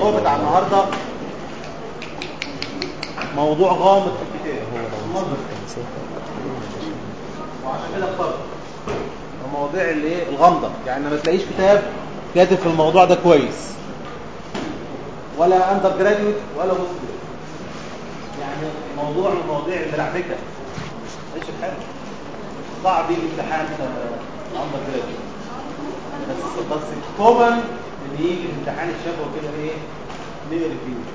الموضوع بتاع النهارده موضوع غامض في الكتاب نظر وعشان كده اخترت المواضيع اللي ايه الغامضه يعني ما تلاقيش كتاب كاتب في الموضوع ده كويس ولا اندر جراديويت ولا بوست يعني موضوع من المواضيع الملعبكه ماشي الحال صعب يجي امتحان اندر جراديويت بس بس كومن ان يجي في امتحان الشفوي كده ايه نقرا فيه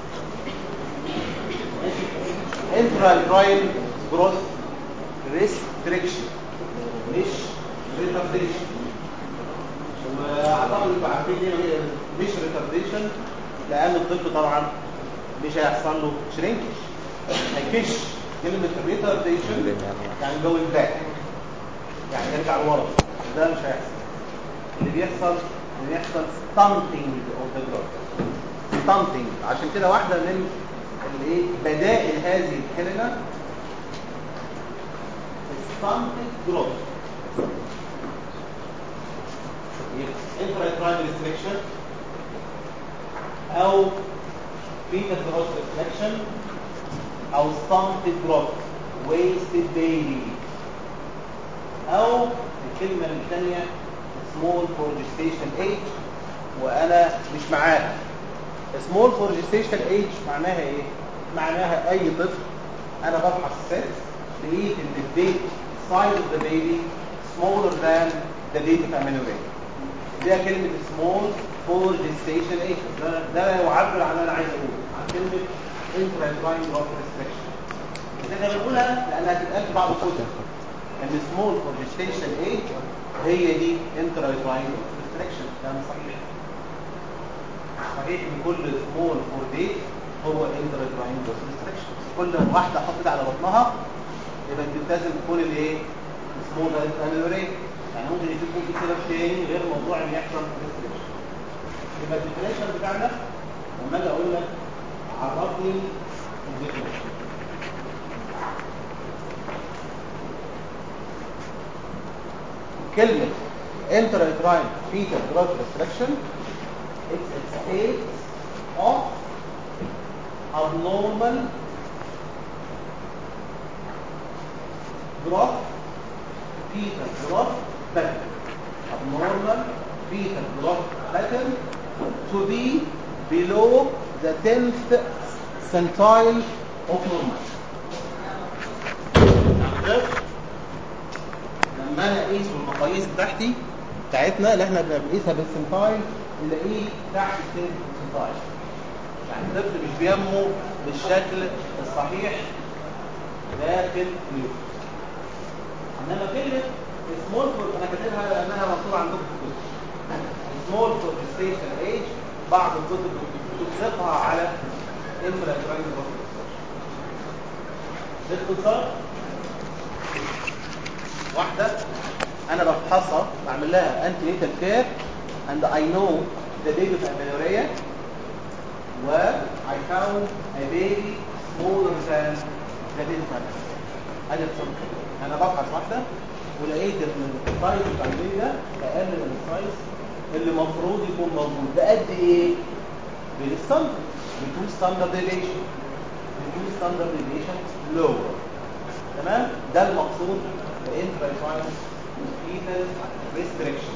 انترايل جروث ريستريكشن مش ريتارديشن واعتقد انتوا عارفين ليه مش ريتارديشن لان الطفل طبعا مش هيحصل له شرينكش هيكش كلمه ريتارديشن يعني جوين باك يعني يرجع لورا ده مش هيحصل اللي بيحصل اللي بيحصل stunting of the growth stunting عشان كده واحده من الايه بدائل هذه الكلمه stunted growth intrauterine restriction او fetal growth restriction او stunted growth wasted baby او الكلمه الثانيه small for gestation age وانا مش معاها small for gestation age معناها ايه معناها اي طفل انا بفحص الست لقيت ان البيت size of the baby smaller than the date of amenorrhea دي كلمة small for gestation age ده, ده يعبر عن انا عايز اقول عن كلمة intrauterine growth restriction احنا بنقولها لانها هتتقال في بعض الكتب ان small for gestation age هي دي intrauterine restriction ده مش صحيح صحيح ان كل small for date هو intrauterine growth restriction كل واحدة حطت على بطنها يبقى انت لازم تكون الايه small amenorrhea يعني ممكن يكون في سبب تاني غير موضوع ان يحصل restriction يبقى الديفينيشن بتاعنا لما اجي اقول لك عرف لي الديفينيشن كلمة intrauterine fetal growth restriction it's a state of abnormal growth fetal growth pattern abnormal fetal growth pattern to be below the 10th centile of normal لما انا اقيس بالمقاييس بتاعتي بتاعتنا اللي احنا بنقيسها بالسنتايل نلاقيه تحت السنتايل يعني الطفل مش بينمو بالشكل الصحيح داخل اليوم انما كلمه سمول فور انا كاتبها لانها مكتوبه عندكم في الكتب سمول فور ستيشن ايج بعض الكتب بتطلقها على انفلاتراين باختصار واحده انا بفحصها بعمل لها انتي نيتال كير and I know the date of amenorrhea و I found a baby smaller than the date of amenorrhea ادي الصوره انا بفحص واحده ولقيت ان السايز بتاع البيبي ده اقل من السايز اللي المفروض يكون موجود بقد ايه بالستاندرد بتو ستاندرد ديفيشن بتو ستاندرد ديفيشن لور تمام ده المقصود بانترايفاين فيتال ريستريكشن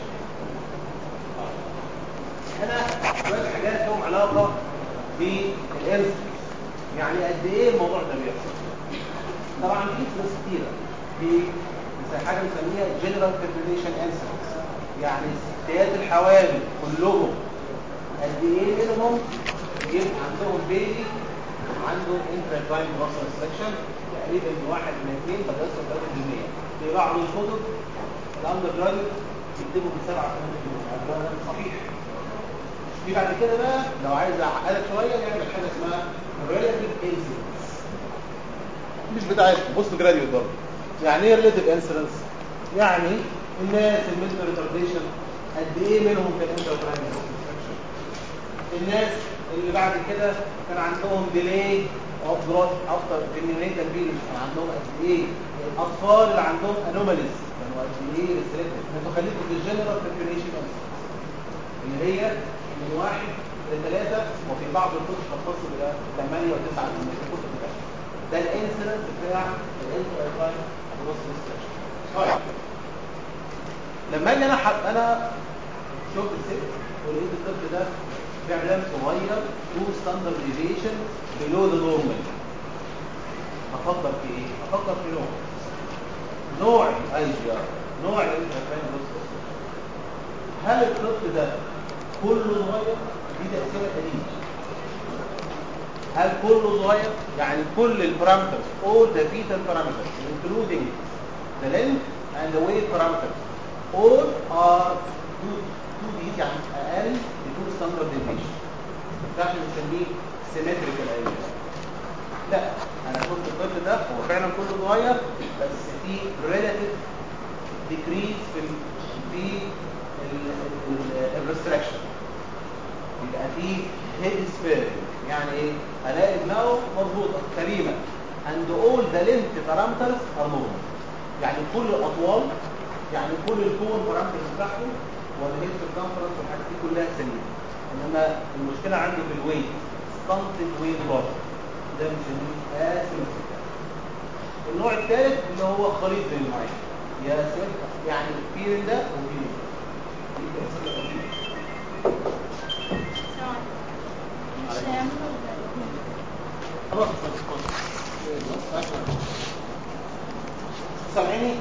هنا شويه حاجات لهم علاقه بالانسلس يعني قد ايه الموضوع ده بيحصل طبعا في فلوس كتيره في حاجه بنسميها جنرال فيبريليشن انسلس يعني ستات الحوامل كلهم قد ايه منهم يبقى عندهم بيبي عنده انترايفاين بروسس سكشن تقريبا واحد من اثنين قد يصل 3% في بعض الكتب الاندر جراديوت يكتبوا من 7 8% ده صحيح في بعد كده بقى لو عايز اعقدك شويه نعمل حاجه اسمها ريلاتيف انسيدنس مش بتاعتكم بصوا جراديوت برضه يعني ايه ريلاتيف انسيدنس يعني الناس الميديكال ريتارديشن قد ايه منهم كان انترايفاين الناس اللي بعد كده كان عندهم ديلي اوف جروث افتر جنريتال بيريد كان عندهم قد ايه الاطفال اللي عندهم انوماليز كانوا قد ايه ريستريكتد انتوا خليكم في الجنرال بريبريشن اللي هي من واحد ل لثلاثة وفي بعض الكتب تختص إلى 8 و9 من الكتب بتاعتها ده الانسيدنت بتاع الانترايتاين بروس طيب لما اجي انا حد انا شفت الست ولقيت الطفل ده فعلا صغير تو ستاندرد ديفيشن بلو ذا نورمال افكر في ايه؟ افكر في نوع نوع الايجيا نوع الانترايتاين بروس هل الطفل ده كله صغير دي تقسيمه قديمه هل كله صغير يعني كل البارامترز all the fetal parameters including the length and the weight parameters all are 2 دي يعني اقل من 2 standard deviation ده احنا بنسميه symmetrical area لا انا شفت الطفل ده هو فعلا كله صغير بس في relative decrease في في الريستريكشن يبقى في هيد سبير يعني ايه الاقي دماغه مظبوطه سليمه and all the length parameters are normal يعني كل الاطوال يعني كل الكون بارامترز بتاعته والهيد سيركمفرنس والحاجات دي كلها سليمه انما المشكله عنده في الويت ستانتد ويت لوس ده بنسميه اسيمتريك النوع الثالث اللي هو خليط بين النوعين يا يعني الفيرن ده وفيرن سامعيني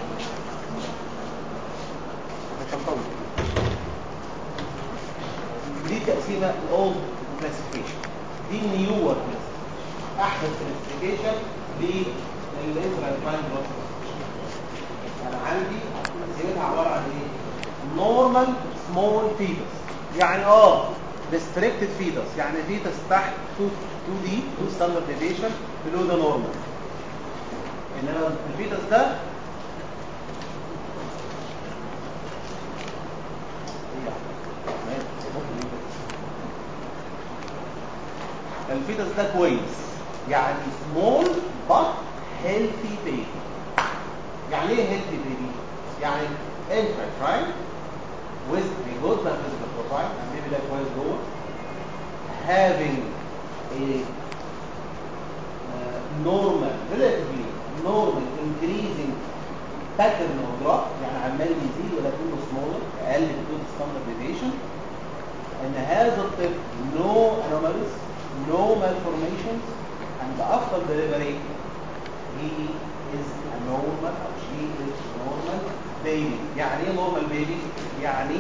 دي تقسيمه الاولد كلاسيفيكيشن دي النيور كلاسيفيكيشن احدث كلاسيفيكيشن للانترايتراين بروسس انا عندي تقسيمتها عباره عن ايه نورمال سمول فيتس يعني اه ريستريكتد فيتس يعني فيتس تحت 2 2 دي 2 ستاندرد ديفيشن بلو ذا نورمال انما الفيتس ده الفيتس ده كويس يعني سمول but healthy baby يعني ايه healthy baby يعني infant right with a good physical profile and maybe that was جوه having a uh, normal relatively normal increasing pattern of growth يعني عمال يزيد ولكنه smaller اقل من standard deviation ان هذا الطفل no anomalies no malformations and after delivery he is a normal or she is normal baby يعني ايه normal baby يعني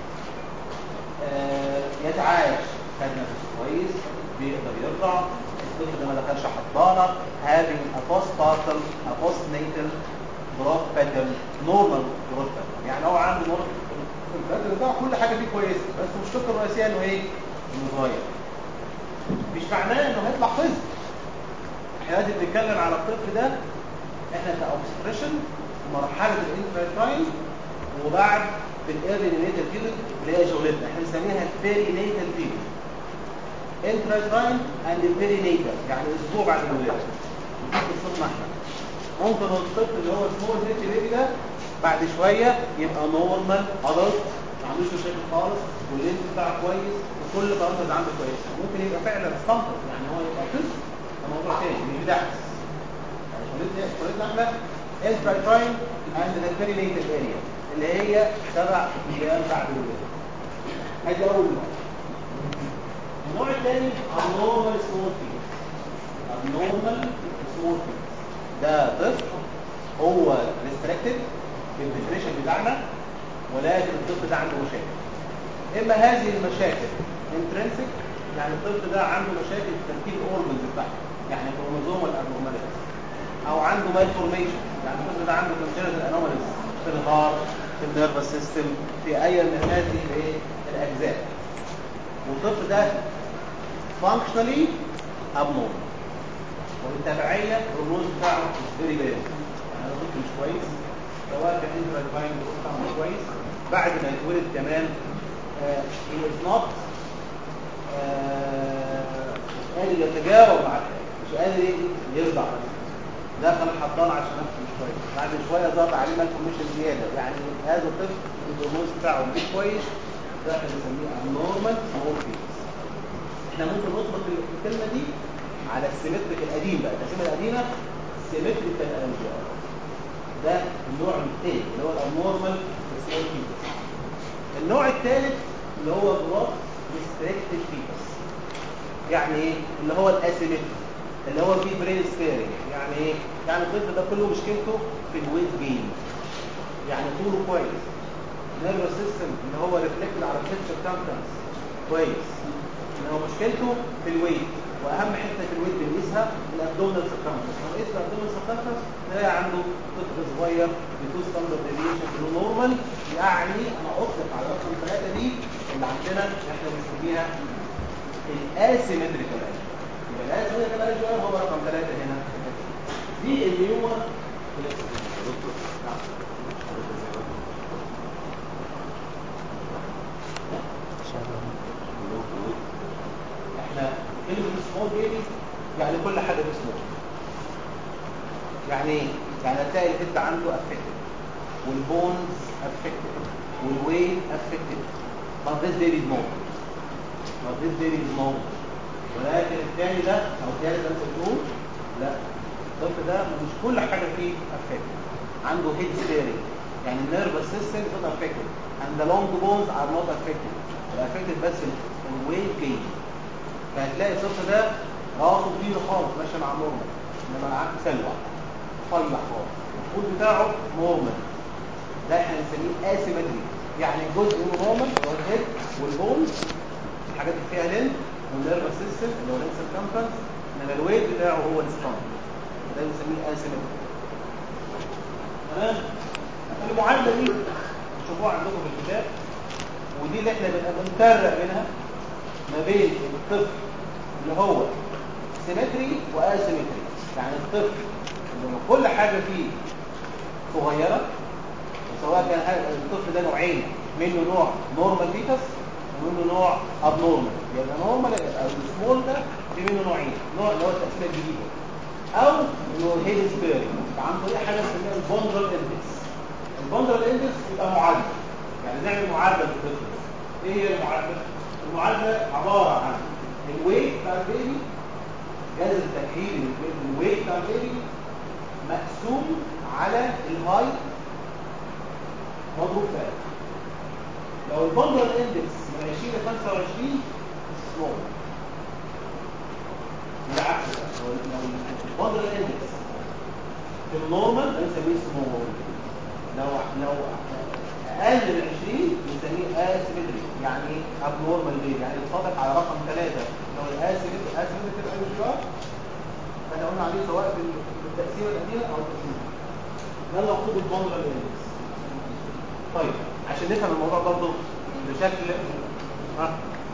آه يتعايش خد نفسه كويس بيقدر يرضع الطفل ده ما دخلش حضانه having a postpartum a postnatal growth pattern normal growth pattern يعني هو عنده normal البدر ده كل حاجه فيه كويسه بس مشكلته الرئيسيه انه ايه؟ انه صغير مش معناه انه هيطلع طفل احنا دلوقتي بنتكلم على الطفل ده احنا كاوبستريشن مرحله الانفانتاين وبعد في الايرلي نيتال بيريد اللي هي شغلتنا احنا بنسميها البيري نيتال بيريد انترايتراين اند بيري نيتال يعني اسبوع بعد الولاده دي قصتنا احنا ممكن الطفل اللي هو سمول هيت بيبي ده بعد شويه يبقى نورمال ادلت ما عندوش مشاكل خالص واللينس بتاعه كويس وكل بارامترز عنده كويسه ممكن يبقى فعلا ستامبر يعني هو يبقى طفل ده موضوع تاني مش بتاعس يعني شغلتنا شغلتنا احنا انترايتراين اند ذا بيرينيتال اريا اللي هي سبع ايام بعد الولاده ادي اول نوع النوع الثاني abnormal small feet abnormal small feet ده طفل هو ريستريكتد في الديفينيشن بتاعنا ولكن الطفل ده عنده مشاكل اما هذه المشاكل انترنسك يعني الطفل ده عنده مشاكل في تركيب الاورجنز بتاعته يعني كروموزومال ابنورماليتيز او عنده مالفورميشن يعني الطفل ده عنده كونجنتال انوماليز في الهارت في النيرفس سيستم في اي من هذه الايه الاجزاء والطفل ده فانكشنالي ابنورمال وبالتبعيه البروجنوز بتاعه فيري باد يعني لو طفل مش كويس سواء كان انترا بتاعه مش كويس بعد ما يتولد كمان هي از نوت مش قادر يتجاوب مع مش قادر يرضع دخل الحضانه عشان نفسه مش كويس بعد شويه ظهر عليه مالفورميشن زياده يعني هذا الطفل الهرمون بتاعه مش كويس ده احنا بنسميه abnormal small fetus احنا ممكن نطلق الكلمه دي على السيمتريك القديم بقى التقسيمه القديمه سيمتريكال انجيو ده النوع الثاني اللي هو الابنورمال النوع الثالث اللي هو بلوك ريستريكتد فيتس يعني ايه اللي هو الاسيمتريك اللي هو فيه برين سبيرنج يعني ايه يعني الطفل ده كله مشكلته في الويت جين يعني طوله كويس النيرفس سيستم اللي هو ريفلكتد على الهيد سيركمفرنس كويس ان هو مشكلته في الويت واهم حته في الويت بنقيسها الابدومينال سيركمفرنس لو قيس الابدومينال سيركمفرنس تلاقي عنده طفل صغير بتو ستاندرد ديفيشن في نورمال يعني انا اطلق على رقم ثلاثه دي اللي عندنا احنا بنسميها الاسيمتريكال يبقى الاسيمتريكال ايجوال هو رقم ثلاثه هنا دي النيومر نعم احنا كلمة سمول بيبي يعني كل حاجة بسمول يعني ايه؟ يعني هتلاقي الهيد عنده افكتد والبونز افكتد والويت افكتد but this baby is normal but this baby is normal ولكن الثاني ده او الثالث ده بتقول لا الطفل ده مش كل حاجة فيه افكتد عنده هيد سبيرنج يعني النيرفس سيستم is not affected and the long bones are not affected affected بس الويت جين فهتلاقي الطفل ده راسه كبير خالص ماشي مع نورمال انما العكس سلوع رفيع خالص الطول بتاعه نورمال ده احنا بنسميه اسيمتري يعني جزء منه نورمال اللي هو الهيد والبونز الحاجات اللي فيها لين والنيرفس سيستم اللي هو لين سيركمفرنس انما الويت بتاعه هو السباين ده بنسميه اسيمتري تمام المعادله دي تشوفوها عندكم في الكتاب ودي اللي احنا بنبقى بنفرق بينها ما بين الطفل اللي هو سيمتري واسيمتري يعني الطفل اللي كل حاجه فيه صغيره سواء كان الطفل ده نوعين منه نوع نورمال فيتس ومنه نوع اب نورمال يبقى نورمال او السمول ده في منه نوعين نوع اللي هو التقسيمه الجديده او انه هيد سبيرنج عن طريق حاجه اسمها البوندرال اندكس البوندرال اندكس يبقى معادله يعني نعمل معادله للطفل ايه هي المعادله المعادله عباره عن الويت بتاع البيبي جهاز التكحيل الويت بتاع البيبي مقسوم على الهايت مضروب فات لو البندل اندكس من 20 ل 25 سمول بالعكس لو البندل اندكس في النورمال بنسميه سمول لو لو اقل من 20 بنسميه اسيمتري يعني اب نورمال بيبي يعني يتفق على رقم 3 لو الاسيمتري اسيمتري انجوار احنا قلنا عليه سواء في التقسيمه القديمه او التقسيمه ده اللي مكتوب البندل اندكس طيب عشان نفهم الموضوع برضه بشكل ها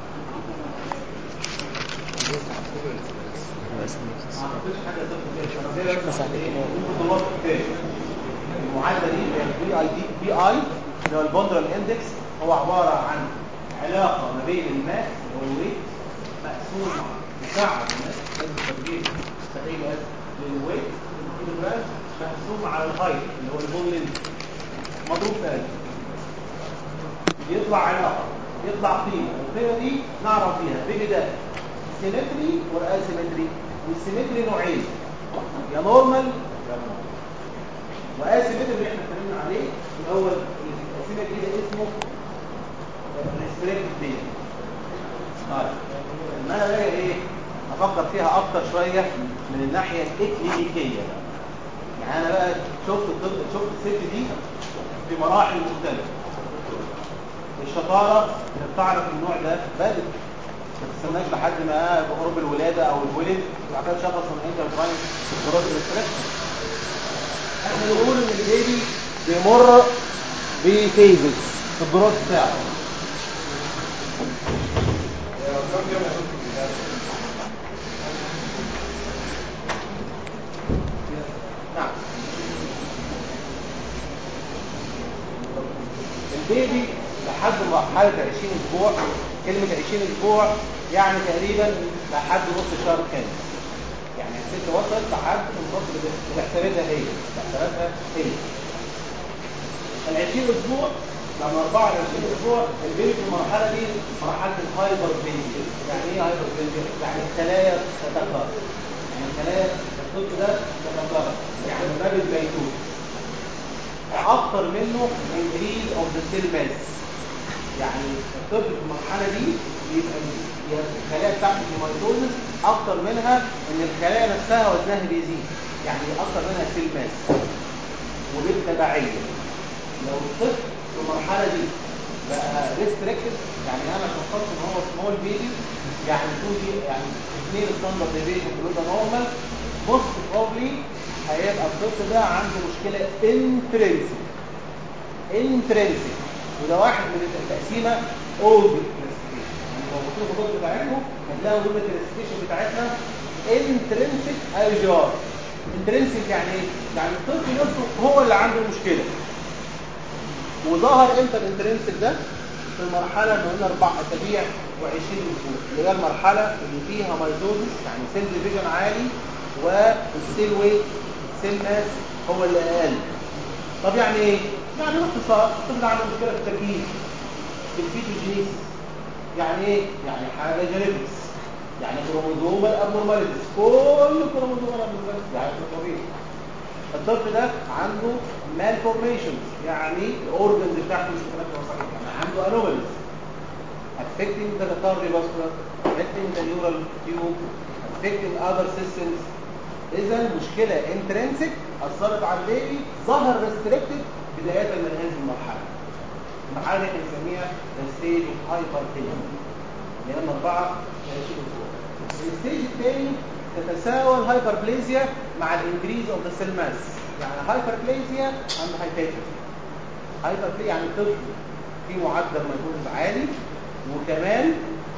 المعادله دي بي اي دي بي اي اللي هو البوندرال اندكس هو عباره عن علاقه ما بين الماس والويت مقسوم مكعب الماس لازم تدريب تقريبا للويت مقسوم على الهايت اللي هو البون لينز مضروب ثاني يطلع علاقه يطلع قيمه القيمه دي نعرف فيها بيجي ده سيمتري واسيمتري والسيمتري نوعين يا نورمال يا نورمال واسيمتري اللي احنا اتكلمنا عليه اللي هو الاسيمتري ده اسمه ريستريكتد بين طيب ان انا بقى ايه افكر فيها اكتر شويه من الناحيه الاكلينيكيه يعني انا بقى شفت الطب شفت الست دي في مراحل مختلفه الشطاره اللي بتعرف النوع ده بدري ما تستناش لحد ما بقرب الولاده او الولد وبعد كده تشخص من انت براين جراس الاستركشن احنا نقول ان البيبي بيمر بفيزز في الجراس بتاعه نعم البيبي لحد مرحلة 20 اسبوع كلمة 20 اسبوع يعني تقريبا لحد نص شهر كامل يعني الست وصلت لحد النص بتحسبتها هي بتحسبتها هي ال 20 اسبوع لما 24 اسبوع البيبي في المرحله دي مرحله الهايبر بليزيا يعني ايه هايبر بليزيا يعني الخلايا تتكاثر يعني الخلايا الطفل ده تتكاثر يعني باب البيتوت اكتر منه انكريز اوف ذا سيل ماس يعني الطفل في المرحله دي بيبقى الخلايا بتاعته في الميتوزس اكتر منها ان الخلايا نفسها وزنها بيزيد يعني اكتر منها سيل ماس وبالتبعيه لو الطفل في المرحله دي بقى ريستريكتد يعني انا شخصت ان هو سمول بيبي يعني تو دي يعني اثنين ستاندرد ديفيشن بلودا نورمال موست بروبلي هيبقى الطفل ده عنده مشكله انترنسيك انترنسيك وده واحد من التقسيمه اولد كلاسيفيكيشن يعني لو بصوا الخطوط بتاعتهم هتلاقوا ان الكلاسيفيكيشن بتاعتنا انترنسيك اي جي ار انترنسيك يعني ايه؟ يعني الطفل نفسه هو اللي عنده المشكله وظهر امتى الانترنسك ده في المرحله اللي قلنا اربع اسابيع و20 اسبوع اللي هي المرحله اللي فيها مايزوزس يعني سيل ديفيجن عالي والسيل ويت السيل ماس هو اللي اقل طب يعني ايه يعني باختصار الطفل عنده مشكله في التركيز في الفيتوجينيسيس يعني ايه يعني حاجه جينيتكس يعني كروموزومال ابنورماليتيز كل كروموزومال ابنورماليتيز يعني طبيعي الطفل ده عنده malformations يعني الاورجنز بتاعته مش متناسبه صحيح يعني عنده anomalies affecting the cardiovascular affecting the neural tube affecting other systems اذا مشكله intrinsic اثرت على البيبي ظهر restricted بدايه من هذه المرحله المرحله دي بنسميها الستيج اوف هايبرتنشن اللي هي من 4 ل 20 اسبوع الستيج الثاني تتساوى الهايبربليزيا مع الانكريز اوف ذا سيل ماس يعني هايبربليزيا عند هايباتيك هايبربليزيا يعني طفل في معدل مجهود عالي وكمان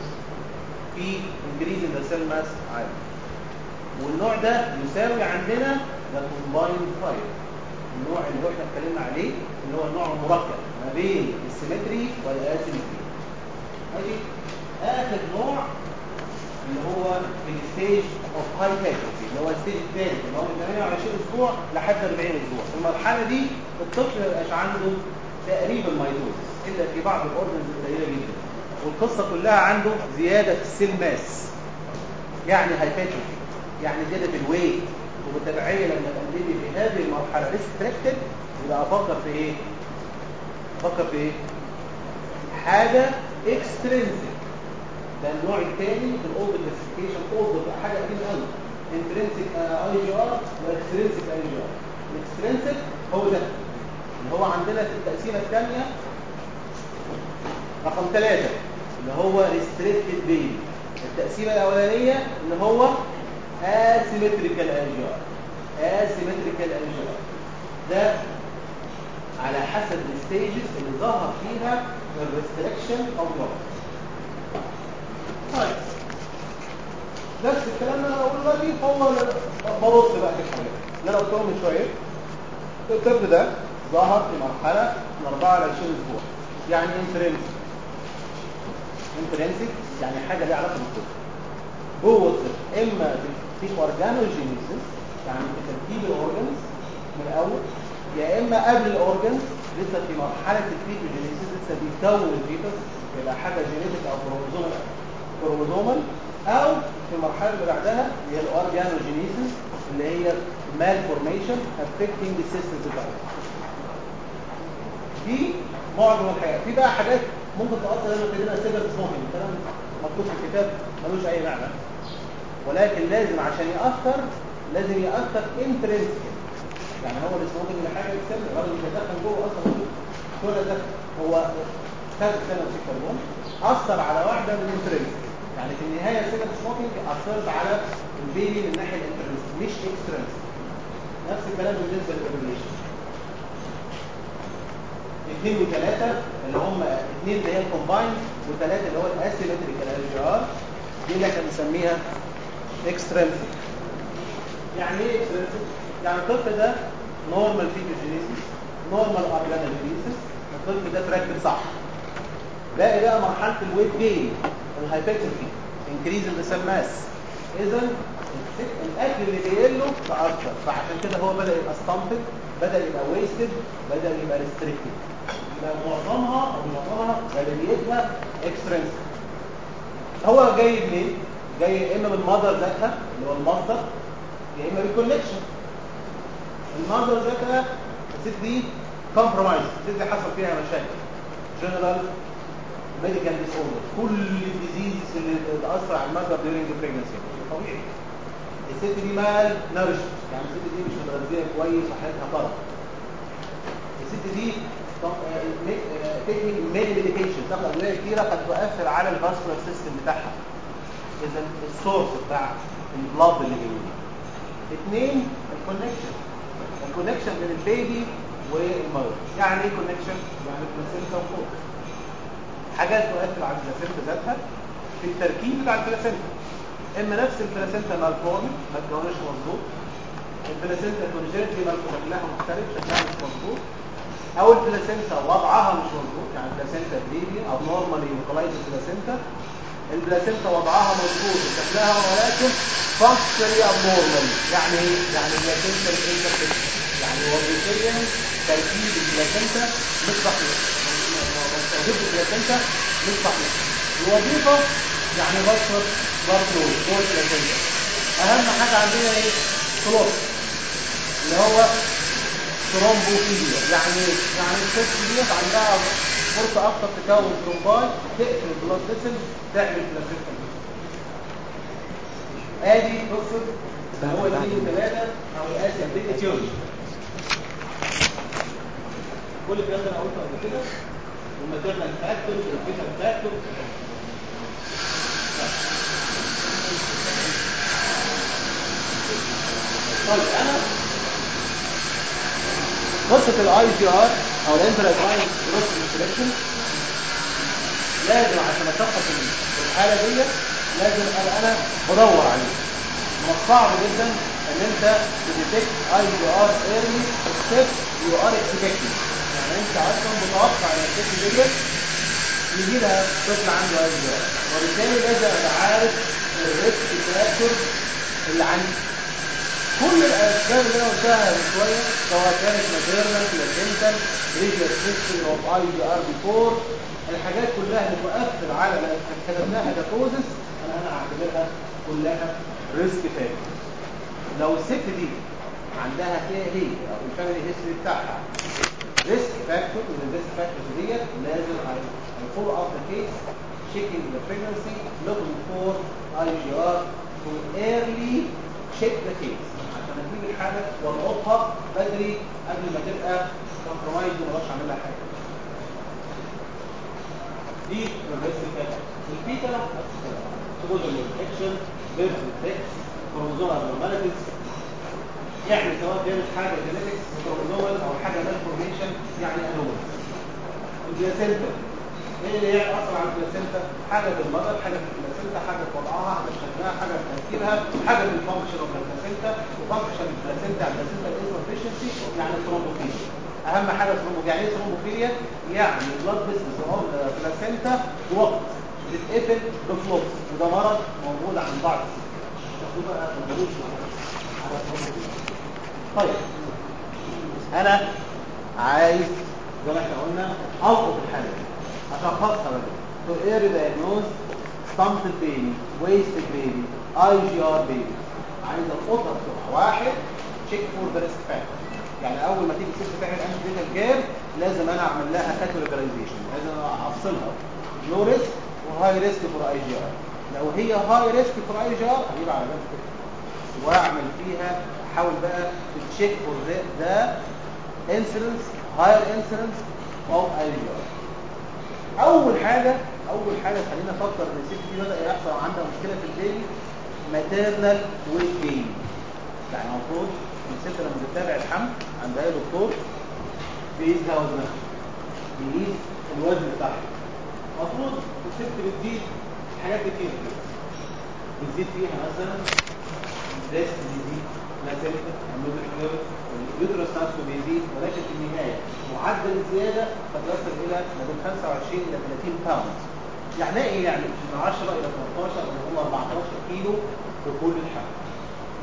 في انكريز ان ذا سيل ماس عالي والنوع ده يساوي عندنا ذا كومبايند فاير النوع اللي هو احنا اتكلمنا عليه اللي هو النوع المركب ما بين السيمتري والاسيمتري ماشي اخر نوع اللي هو في الستيج اوف هاي فاكتوري اللي هو الستيج الثاني اللي هو من 28 اسبوع لحد 40 اسبوع في المرحله دي الطفل ما يبقاش عنده تقريبا مايتوزس الا في بعض الاورجنز قليله جدا والقصه كلها عنده زياده في السيل ماس يعني هايباتروفي يعني زياده في الويت وبالتبعيه لما تقلبي في هذه المرحله ريستريكتد يبقى افكر في ايه؟ افكر في ايه؟ حاجه اكسترنسك ده النوع الثاني في الاولد كلاسيفيكيشن اولد حاجه قديمه قوي انترنسك اي جي ار واكسترنسك اي جي ار الاكسترنسك هو ده اللي هو عندنا في التقسيمه الثانيه رقم ثلاثة اللي هو ريستريكتد بيبي التقسيمه الاولانيه اللي هو اسيمتريكال اي جي ار اسيمتريكال اي جي ار ده على حسب الستيجز اللي ظهر فيها الريستريكشن اوف لوس طيب نفس الكلام اللي انا بقوله دلوقتي هو برص بقى في الحاجات اللي انا قلتهم من شويه الطفل ده ظهر في مرحله من 4 ل 20 اسبوع يعني انترنسك انترنسك يعني حاجه ليها علاقه بالطفل جوه الطفل اما في اورجانوجينيسيس يعني في تركيب الاورجنز من الاول يا اما قبل الاورجنز لسه في مرحله الفيتوجينيسيس لسه بيكون الفيتوس يبقى حاجه جينيتك او كروموزومال كروموزومال او في المرحله اللي بعدها اللي هي الاورجانوجينيسيس اللي هي مال فورميشن افكتنج السيستم بتاعتها دي معظم الحاجات في بقى حاجات ممكن تاثر لما ابتدينا سيجرت سموكينج الكلام مكتوب في الكتاب ملوش اي معنى ولكن لازم عشان ياثر لازم ياثر انترنسك يعني هو السموكينج ده حاجه بتسمى الراجل مش هيدخل جوه اصلا هو ده هو خد ثاني اكسيد كربون اثر على واحده من الانترنسك يعني في النهايه سيجرت سموكينج اثرت على البيبي من ناحيه الانترنسك مش اكسترنسك نفس الكلام بالنسبه للريليشن اثنين وثلاثة اللي هم اثنين اللي هي الكومباين وثلاثة اللي هو الاسيمتريكال ال جي ار دي اللي احنا بنسميها اكسترنسك يعني ايه اكسترنسك؟ يعني الطفل ده نورمال فيتوجينيسيس نورمال اورجانوجينيسيس الطفل ده تركب صح باقي بقى مرحلة الويت جين الهايبرتروفي انكريز ذا ماس اذا الاكل اللي جاي له تاثر فعشان كده هو بدا يبقى ستامبد بدا يبقى ويستد بدا يبقى ريستريكتد يبقى معظمها او معظمها غالبيتها اكسترنس هو جاي منين جاي يا اما من المادر ذاتها اللي هو المصدر يا اما بالكونكشن المادر ذاتها الست دي كومبرومايز الست دي حصل فيها مشاكل جنرال ميديكال ديس اوردر كل الديزيز اللي بتاثر على المادر ديورنج بريجنسي طبيعي الست دي مال نرش يعني الست دي مش متغذيه كويس وحالتها طرف الست دي تيكنيك ميني ميديكيشن تاخد ادويه كتيره قد تؤثر على الفاسكولار سيستم بتاعها اذا السورس بتاع البلاد اللي جاي اثنين الكونكشن الكونكشن بين البيبي والمرض يعني ايه كونكشن يعني البلاسينتا وفوق حاجات تؤثر على البلاسينتا ذاتها في التركيب بتاع البلاسينتا اما نفس البلاسينتا مالفورم ما تكونش مظبوط البلاسينتا كونجنتلي مالفورم شكلها مختلف شكلها مش مظبوط او البلاسينتا وضعها مش مظبوط يعني البلاسينتا بريدي او نورمالي لوكالايز البلاسينتا البلاسينتا وضعها مظبوط وشكلها ولكن فانكشنالي ابنورمال يعني ايه؟ يعني البلاسينتا انترفيس يعني وظيفيا تركيب البلاسينتا مش صحيح توظيف البلاسينتا مش صحيح الوظيفه يعني بشر برضه جوه البلاسينتا اهم حاجه عندنا ايه؟ كلوت اللي هو ترومبوفيليا يعني يعني الست دي عندها فرصه اكتر تكون ترومباي تقفل البلاد فيسل تعمل بلاسينتا ادي قصه هو اثنين وثلاثه او اسف بيت تيوري كل الكلام ده انا قلته قبل كده والماتيرنال فاكتور والفيتال فاكتور طيب انا قصه الاي جي ار او الانتراجراين جروس انسبكشن لازم عشان اشخص الحاله دي لازم ابقى انا بدور عليه من الصعب جدا ان انت تديتكت اي جي ار ايرلي اكسبت يو ار اكسبكتنج يعني انت اصلا متوقع ان الست ديت يجي لها طفل عنده اي جي ار وبالتالي لازم ابقى عارف الريسك فاكتور اللي عندي كل الاسباب اللي انا قلتها من شويه سواء كانت ماتيرنال بلاسنتال بريفيوس هيستوري اوف اي جي ار بيفور الحاجات كلها اللي تؤثر على ما كتبناها ككوزس انا انا هعتبرها كلها ريسك فاكتور لو الست دي عندها فيها هي او الفاميلي هيستوري بتاعها ريسك فاكتور من الريسك فاكتورز ديت لازم هيفولو اب ذا كيس checking the pregnancy looking for IGR to early check the case عشان اجيب الحاله والقطها بدري قبل ما تبقى كومبرومايز وما اقدرش اعمل لها حاجه دي الريسك فاكتور البيتا تقول الانفكشن بيرث ديفكتس كروموزوم ابنورماليتيز يعني سواء كانت حاجه جينيتكس كروموزومال او حاجه مالفورميشن يعني انوماليز البلاسينتا ايه اللي يأثر على البلاسينتا حاجه في المرض حاجه في البلاسينتا حاجه في وضعها حاجه في شكلها حاجه في تركيبها حاجه في الفانكشن اوف البلاسينتا وفانكشن البلاسينتا البلاسينتا انسفشنسي يعني ثرومبوفيليا اهم حاجه ثرومبوفيليا يعني ايه ثرومبوفيليا يعني البلاد فيسلز اوف البلاسينتا وقت بتتقفل بفلوكس وده مرض موجود عند بعض الستات بقى ملوش على الثرومبوفيليا طيب انا عايز زي ما احنا قلنا القط الحاله اشخصها بقى تو اير دايجنوز ستامت بيبي ويست بيبي اي جي ار بيبي عايز القطه بسرعه واحد تشيك فور ذا ريسك فاكتور يعني اول ما تيجي الست تعمل انتي كير لازم انا اعمل لها كاتيجورايزيشن لازم افصلها لو ريسك وهاي ريسك فور اي جي ار لو هي هاي ريسك فور اي جي ار هجيب على جنب كده واعمل فيها احاول بقى تشيك فور ذا انسيدنس هاير انسيدنس اوف اي جي ار اول حاجه اول حاجه خلينا نفكر ان الست دي بدا يحصل عندها مشكله في البيبي ماتيرنال ويت جين يعني المفروض الست لما بتتابع الحمل عندها دكتور بيقيسها وزنها بيقيس الوزن بتاعها المفروض الست بتزيد حاجات كتير بتزيد فيها مثلا الريست بيزيد بلاسينتا النودل اليوترس نفسه بيزيد ولكن في النهايه معدل الزياده قد يصل الى ما بين 25 الى 30 باوند يعني ايه يعني من 10 الى 13 او 14 كيلو في كل الحمل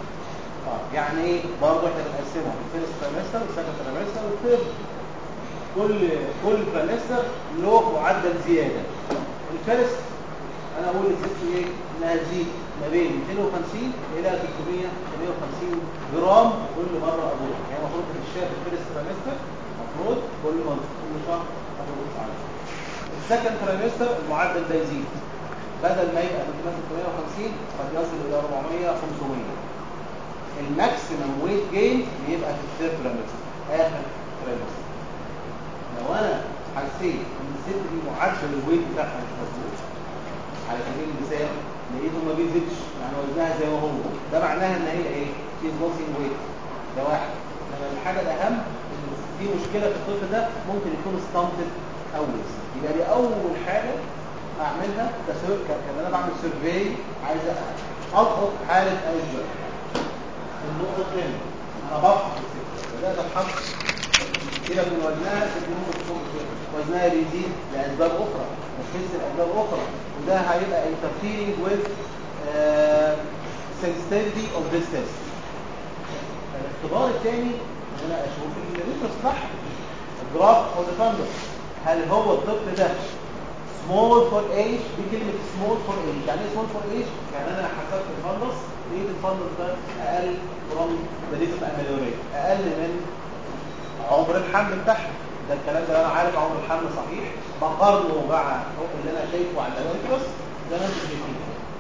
اه يعني ايه برضه احنا بنقسمها الفيرست تريمستر والسكند تريمستر والثيرد كل كل تريمستر له معدل زياده الفيرست انا اقول الست ايه انها تزيد ما بين 250 الى 300 350 جرام كل مره ابوها يعني المفروض تمشيها في الفيرست تريمستر المفروض كل منطقه كل شهر ابوها عليها السكند تريمستر المعدل ده يزيد بدل ما يبقى 350 قد يصل الى 400 500 الماكسيمم ويت جين بيبقى في الثيرد تريمستر اخر تريمستر لو انا حسيت ان الست دي معدل الويت بتاعها مش مظبوط على سبيل المثال لقيته ما بيزيدش يعني وزنها زي ما هو ده معناها ان هي ايه شيز لوسينج ويت ده واحد انما الحاجه الاهم ان في مشكله في الطفل ده ممكن يكون ستامبد اول يبقى دي اول حاجه اعملها كسر كان انا بعمل سيرفي عايز القط حاله ايجر النقطه الثانيه انا بفحص الست بدات افحص كده من وزنها ممكن تكون وزنها بيزيد لاسباب اخرى تشخيص الاسباب اخرى وده هيبقى interfering with uh, sensitivity of this test الاختبار الثاني ان انا اشوف الريتروس صح الجراف او الفندس هل هو الطفل ده small for age دي كلمة small for age يعني ايه small for age يعني انا حسبت الفندس لقيت الفندس ده اقل from the rate of ameliorate اقل من عمر الحمل بتاعها ده الكلام ده انا عارف عمر الحمل صحيح بقارنه مع اللي انا شايفه على الانترس زي ما انتم شايفين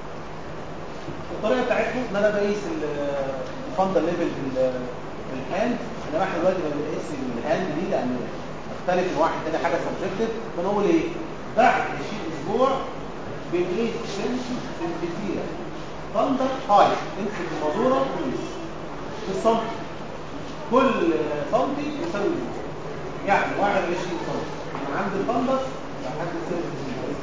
الطريقه بتاعتنا ان انا بقيس الفندل ليفل في الهاند انما احنا دلوقتي بنقيس الهاند دي لان مختلف من واحد تاني حاجه سبجكتيف بنقول ايه بعد 20 اسبوع بنقيس سنسيتيفيتي فندل هاي امسك المازوره وقيس بالسنتي كل سنتي يساوي يعني 21 سنتي من عند الفندس لحد السيرفس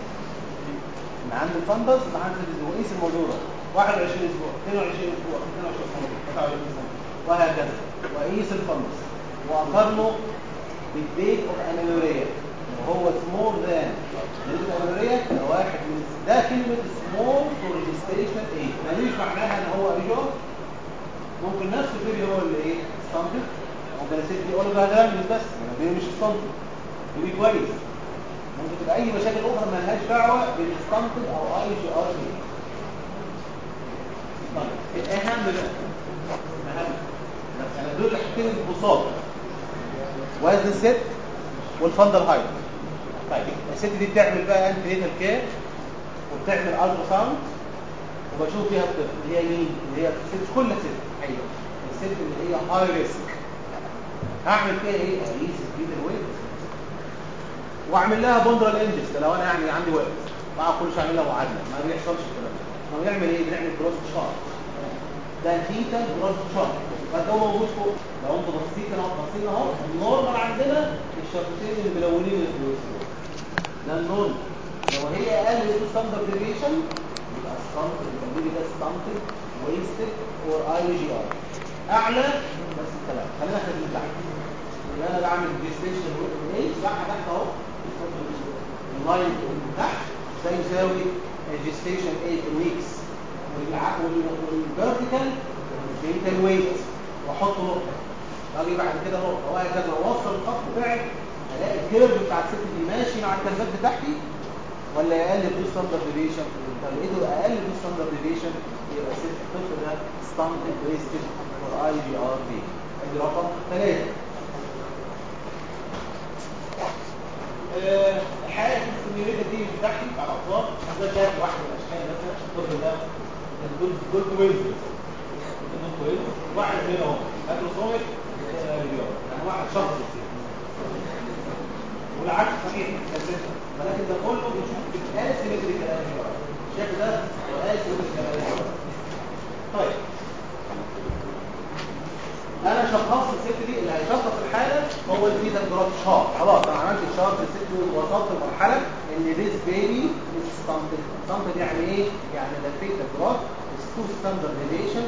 من عند الفندس لحد وقيس الموضوع 21 اسبوع 22 اسبوع 22 سنتي 23 سنتي وهكذا وقيس الفندس واقارنه بالديت اوف اميلوريا وهو سمول ذان ديت اوف اميلوريا واحد من ده كلمه سمول فور ريجستريشن ايه ما مش معناها ان هو ايجار ممكن نفس البيبي هو اللي ايه ستاندرد ممكن الست دي اقول له ده مش بس البيبي مش ستاندرد بيبي كويس ممكن تبقى اي مشاكل اخرى ما لهاش دعوه بالستاندرد او اي جي ار بي الاهم بقى الاهم انا دول حاجتين ببساطه وزن الست والفندل هايت طيب الست دي بتعمل بقى انتينيتال كير وبتعمل الترا ساوند وبشوف فيها الطفل اللي هي مين اللي هي الست كل ست حقيقة الست اللي هي هاي ريسك هعمل فيها ايه اقيس سبيد الويت واعمل لها بوندرال انجز لو انا يعني عندي وقت ما كلش اعمل لها معادله ما بيحصلش الكلام ده ما بنعمل ايه بنعمل كروس شارت ده ثيتا كروس شارت فده موجود فوق لو انتوا بصيتوا كده بصينا اهو النورمال عندنا الشرطتين اللي ملونين الفلوس ده النورمال لو هي اقل من ستاندرد ديفيشن يبقى ستاندرد البيبي ده ستاندرد ويستد اور اي جي ار اعلى نفس الكلام خلينا احنا من تحت يبقى انا بعمل جيستيشن ايه صح تحت اهو اللاين من تحت ده يساوي جيستيشن 8 ويكس والفيرتيكال جينيتال ويت واحط نقطه اجي بعد كده نقطه وهكذا اوصل الخط بتاعي الاقي الكيرف بتاع الست دي ماشي مع الكيرفات بتاعتي ولا اقل في ستاندرد ديفيشن لو لقيته اقل في ستاندرد ديفيشن يبقى ست الطفل ده ستاندرد ويستد فور اي جي ار بي ادي رقم ثلاثة الحقيقه الكميوليتر دي بتاعتي بتاع الاطفال ده شايف واحد من الاشكال مثلا الطفل ده دول دول كويس دول كويس واحد هنا اهو هيدروسوميك يعني واحد شخص والعكس صحيح ولكن ده كله بنشوف بالاسيمتريك الشكل ده اسيمتريك طيب انا شخصت الست دي اللي هيشخص الحاله هو الفيتا جراف شارت خلاص انا عملت الشارت للست دي ووصلت لمرحله ان ذيس بيبي از ستامبد ستامبد يعني ايه يعني ده الفيتا جراف از تو ستاندرد ديفيشن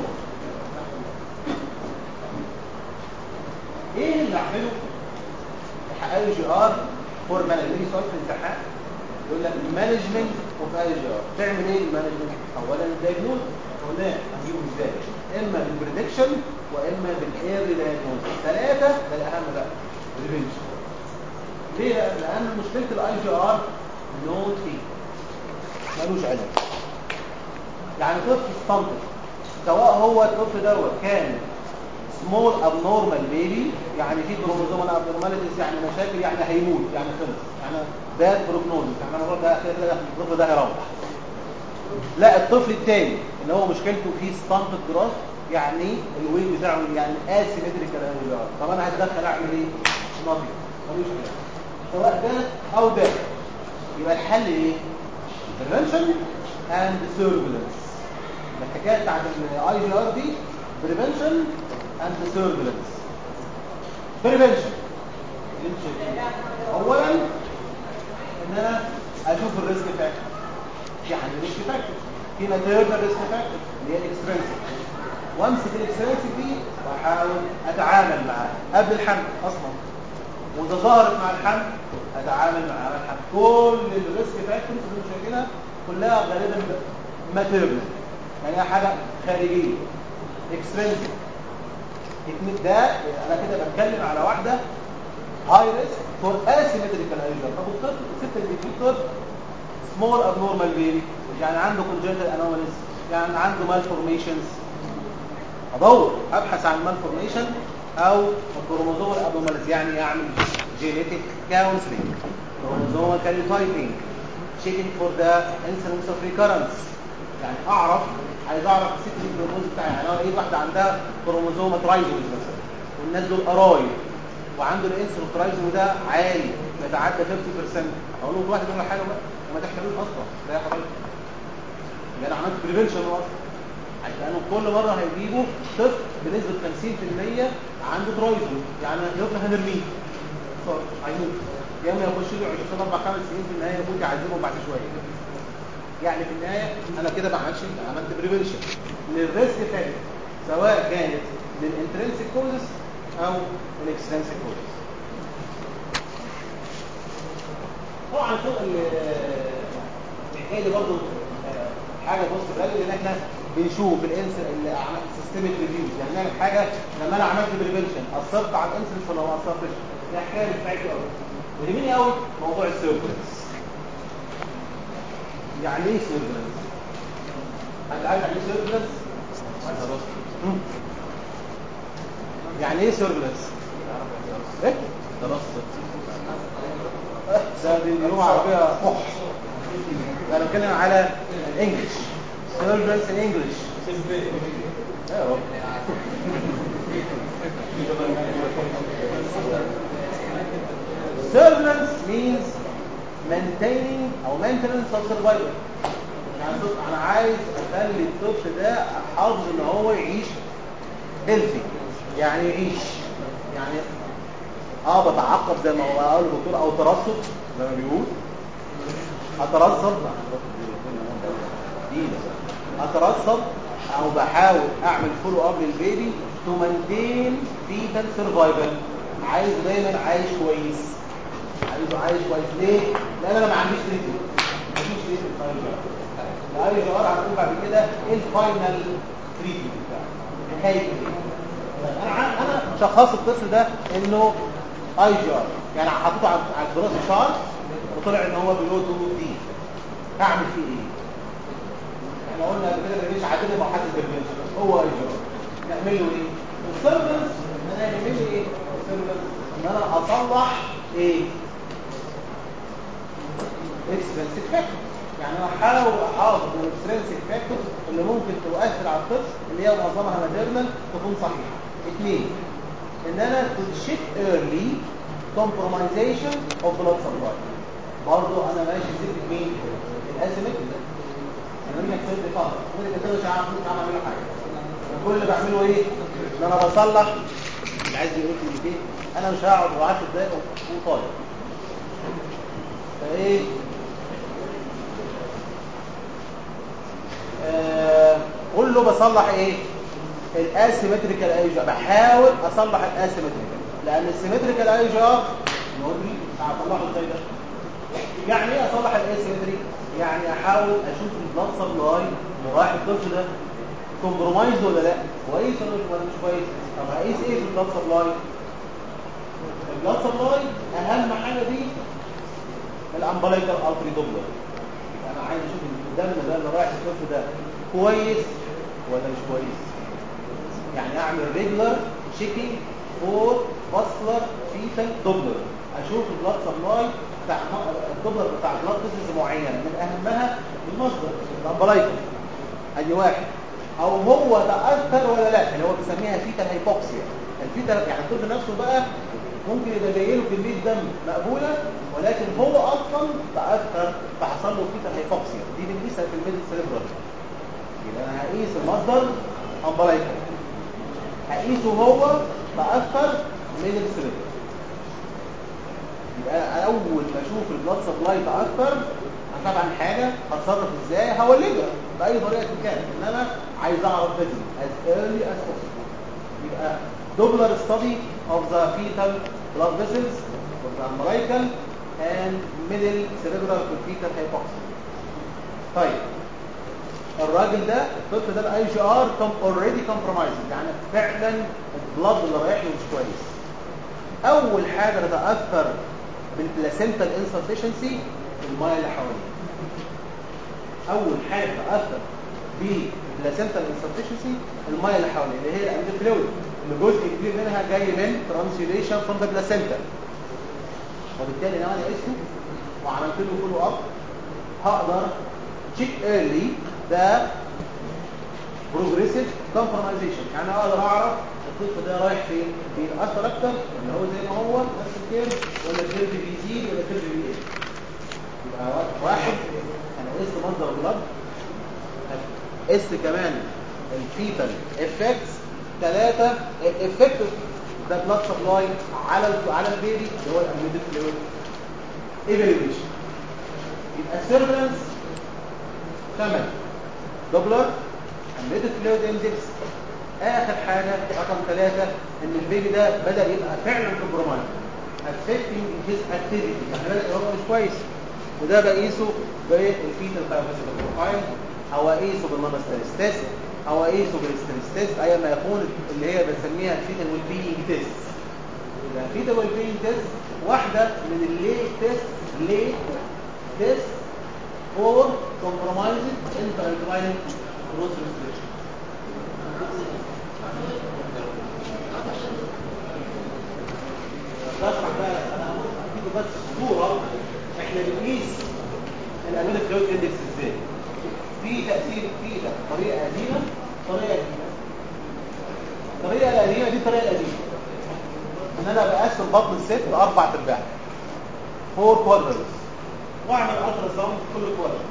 ايه اللي اعمله اي جي ار فور مانجمنت سؤال في الامتحان يقول لك مانجمنت اوف اي جي ار تعمل ايه المانجمنت اولا الدايجنوز قلنا هنجيبه ازاي اما بالبريدكشن واما بالايرلي دايجنوز ثلاثه ده الاهم بقى بريفنشن ليه لان مشكله الاي جي ار نوت فيه ملوش علاج يعني طفل استنطق سواء هو الطفل دوت كان سمول ابنورمال بيبي يعني في كروموزومال ابنورماليتيز يعني مشاكل يعني هيموت يعني خلص يعني باد بروجنوزس يعني الموضوع ده كده الطفل ده هيروح لا الطفل الثاني اللي هو مشكلته فيه ستانت جراس يعني الويل بتاعه يعني اسيمتريكال انجلار طب انا هتدخل اعمل ايه؟ نظري ملوش حاجه سواء ده او ده يبقى الحل ايه؟ prevention and surveillance الحكايه بتاعت الاي جي ار دي prevention and surveillance prevention اولا ان انا اشوف الريسك فاكتور يعني ريسك فاكتور في ماتيرنال ريسك فاكتور اللي هي الاكسترنسك وامسك الاكسترنسك دي واحاول اتعامل معاها قبل الحمل اصلا واذا ظهرت مع الحمل اتعامل معاها مع الحمل كل الريسك فاكتورز اللي انتم شايفينها كلها غالبا ماتيرنال يعني هي حاجه خارجيه اكسترنسك ده انا كده بتكلم على واحده هاي ريسك فور اسيمتريكال ايجر طب الطفل الست اللي في طفل سمول ابنورمال بيبي يعني عنده كونجنتال انوماليز يعني عنده مالفورميشنز ادور ابحث عن مالفورميشن او كروموزومال ابنورماليز يعني اعمل جينيتيك كونسلنج كروموزومال كاريوتايبنج checking for the incidence of recurrence يعني اعرف عايز اعرف الست دي الكروموزوم بتاعي يعني انا ايه واحده عندها كروموزوم ترايزومز مثلا والناس دول قرايب وعنده الانسولين ترايزوم ده عالي يتعدى 50% اقول له واحد يقول حاجه بقى وما تحتاجوش اصلا ده يا حبايبي يبقى انا عملت بريفنشن اصلا لانه كل مره هيجيبوا طفل بنسبه 50% عنده ترايزوم يعني يبقى هنرميه هيموت يا اما يخش له 20 اربع خمس سنين في النهايه يموت يعذبه بعد شويه يعني في النهايه انا كده ما عملتش عملت بريفنشن للريسك فاكتور سواء كانت للانترنسيك كوزس او الاكسترنسيك كوزس طبعا فوق الحكايه دي برضه حاجه بص بالي ان احنا بنشوف الانس السيستميك ريفيوز يعني نعمل حاجه لما انا عملت بريفنشن اثرت على الانسلس ولا ما اثرتش دي حكايه بتاعتي قوي ويهمني قوي موضوع السيرفلنس يعني ايه سيرفلنس حد عارف يعني ايه سيرفلنس يعني ايه سيرفلنس ايه ده دي لغه عربيه فحش انا بتكلم على الانجليش سيرفلنس ان انجليش يا رب Surveillance means maintaining او maintenance of survival يعني انا عايز اخلي الطفل ده احافظ ان هو يعيش هيلثي يعني يعيش يعني اه بتعقب زي ما هو قال الدكتور او ترصد زي ما بيقول اترصد اترصد او بحاول اعمل فولو اب للبيبي تو مانتين فيتال سرفايفل عايز دايما عايش كويس عايزه عايش كويس ليه؟ لان انا ما عنديش تريتمنت مفيش تريتمنت الاي جي ار هنقول بعد كده ايه الفاينل تريتمنت بتاعه نهايه انا انا شخصت الطفل ده انه اي جي ار يعني حطيته على الدراسه شارت وطلع ان هو بلو 2 دي اعمل فيه ايه؟ احنا قلنا قبل كده مفيش عدد مرحله البرمنشن هو اي جي ار نعمل له ايه؟ السيرفنس انا هيعمل لي ايه؟ السيرفنس ان انا اصلح ايه؟ اكسترنسيك فاكتور يعني انا احاول احافظ الاكسترنسيك فاكتور اللي ممكن تؤثر على الطفل اللي هي معظمها ماتيرنال تكون صحيحه اثنين ان انا تشيك ايرلي compromisation of blood supply برضه انا ماشي سكه مين الاسيمتري انا مين اكسبت فقط مين كده مش عارف مش عارف اعمل حاجه كل اللي بعمله ايه ان انا بصلح اللي عايز يقول لي ايه انا مش هقعد 10 دقايق وطالع فايه آه قول له بصلح ايه الاسيمتريكال ايجا بحاول اصلح الاسيمتريكال لان السيمتريكال ايجا نقول لي هطلعه ازاي ده يعني ايه اصلح الاسيمتري يعني احاول اشوف البلاد سبلاي اللي رايح الطفل ده كومبرومايز ولا لا كويس ولا مش ولا مش كويس طب هقيس ايه في البلاد سبلاي البلاد سبلاي اهم حاجه دي الامبلايكال ارتري دوبلر انا عايز اشوف الدم ده اللي رايح الطفل ده كويس ولا مش كويس يعني اعمل ريجولار تشيكينج فور فاسلر فيتال دوبلر اشوف البلاد سبلاي بتاع الدوبلر بتاع بلاد فيسز معينه من اهمها المصدر الامبلايكال ادي واحد او هو تاثر ولا لا اللي هو بيسميها فيتال هايبوكسيا الفيتال يعني الطفل نفسه بقى ممكن يبقى جاي له كميه دم مقبوله ولكن هو اصلا تاثر فحصل له فيتال هايبوكسيا دي بنقيسها في الميدل سيريبرال يبقى انا هقيس المصدر امبلايكال هقيسه هو تاثر ميدل سيريبرال يبقى أنا اول ما اشوف البلاد سبلاي تاثر انا طبعا حاجه هتصرف ازاي هولدها باي طريقه كان انما عايز اعرف بدري as early as possible يبقى دوبلر ستادي of the fetal blood vessels of the umbilical and middle cerebral fetal hypoxia طيب الراجل ده الطفل ده الاي جي ار اوريدي كومبرومايزد يعني فعلا البلاد اللي رايح له مش كويس اول حاجه تتاثر بالبلاسنتال انسفشنسي الميه اللي حواليه اول حاجه تتاثر بالبلاسنتال انسفشنسي الميه اللي حواليه اللي هي الاميد فلويد اللي جزء كبير منها جاي من ترانسيوليشن فروم ذا بلاسنتا وبالتالي لو انا قسته وعملت له فولو اب هقدر تشيك ايرلي ده بروجريسيف كومبرومايزيشن يعني اقدر اعرف الطفل ده رايح فين بيتاثر اكتر ولا هو زي ما هو نفس الكيرف ولا الكيرف بيزيد ولا الكيرف بيقل يبقى واحد انا قست مصدر البلد قست كمان الفيتال افكتس ثلاثه الافكت ده بلاد سبلاي على على البيبي اللي هو الاميديت فلويد ايفالويشن يبقى السيرفلنس ثمن دوبلر اميديت فلويد اندكس اخر حاجه رقم ثلاثة ان البيبي ده بدا يبقى فعلا كومبرومايز affecting his activity يعني بدا هو مش كويس وده بقيسه بالفيتال بايوفيزيكال بروفايل او اقيسه بالنونستريس تيست او اقيسه بالستريس تيست اي ما يكون اللي هي بنسميها الفيتال ويل بينج تيست الفيتال ويل بينج تيست واحده من الليت تيست ليت تيست فور كومبرومايزد انترايتراين كروس ريستريكشن بشرح بقى انا هديكم بس صوره احنا بنقيس الامينو فلويد اندكس ازاي في تاثير في طريقه قديمه طريقه جديده الطريقه القديمه دي الطريقه القديمه ان انا بقسم بطن الست لاربع ارباع فور كوادرنتس واعمل الترا ساوند في كل كوادرنت